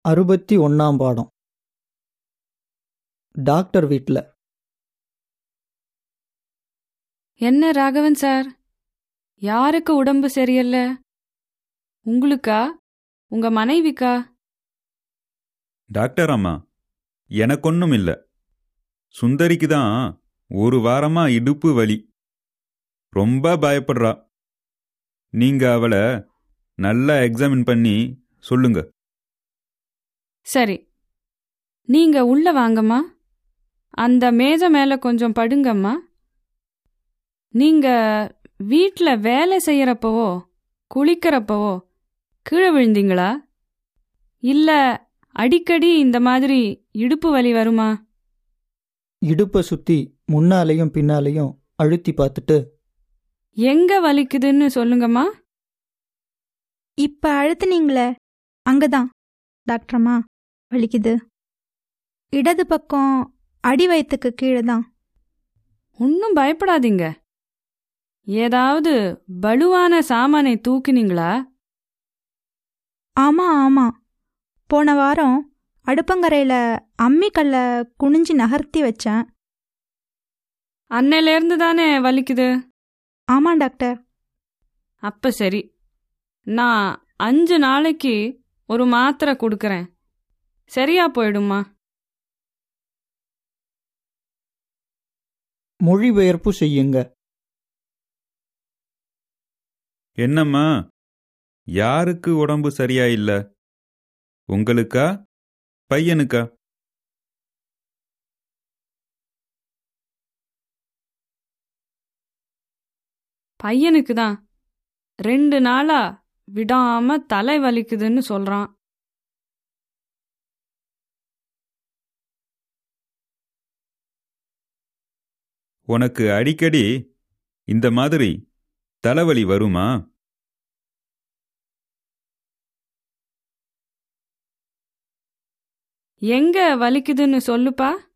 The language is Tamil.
அறுபத்தி ஒன்றாம் பாடம் டாக்டர் வீட்டில் என்ன ராகவன் சார் யாருக்கு உடம்பு சரியில்ல உங்களுக்கா உங்க மனைவிக்கா டாக்டர் அம்மா எனக்கொன்னும் இல்ல சுந்தரிக்கு தான் ஒரு வாரமா இடுப்பு வலி ரொம்ப பயப்படுறா நீங்க அவளை நல்லா எக்ஸாமின் பண்ணி சொல்லுங்க சரி நீங்க உள்ள வாங்கம்மா அந்த மேஜை மேல கொஞ்சம் படுங்கம்மா நீங்க வீட்ல வேலை செய்யறப்பவோ குளிக்கிறப்பவோ கீழே விழுந்தீங்களா இல்ல அடிக்கடி இந்த மாதிரி இடுப்பு வலி வருமா இடுப்பை சுற்றி முன்னாலேயும் பின்னாலேயும் அழுத்தி பார்த்துட்டு எங்க வலிக்குதுன்னு சொல்லுங்கம்மா இப்ப அழுத்துனீங்களே அங்கதான் டாக்டரம்மா வலிக்குது இடது பக்கம் அடி வயிற்றுக்கு கீழே தான் ஒன்றும் பயப்படாதீங்க ஏதாவது பலுவான சாமானை தூக்கினீங்களா ஆமா ஆமா போன வாரம் அடுப்பங்கரையில அம்மிக்கல்ல குனிஞ்சு நகர்த்தி வச்சேன் அன்னையிலேருந்து தானே வலிக்குது ஆமா டாக்டர் அப்ப சரி நான் அஞ்சு நாளைக்கு ஒரு மாத்திரை கொடுக்கறேன் சரியா போயிடுமா மொழிபெயர்ப்பு செய்யுங்க என்னம்மா யாருக்கு உடம்பு சரியா இல்ல உங்களுக்கா பையனுக்கா பையனுக்கு தான் ரெண்டு நாளா விடாம தலை வலிக்குதுன்னு சொல்றான் உனக்கு அடிக்கடி இந்த மாதிரி தலைவலி வருமா எங்க வலிக்குதுன்னு சொல்லுப்பா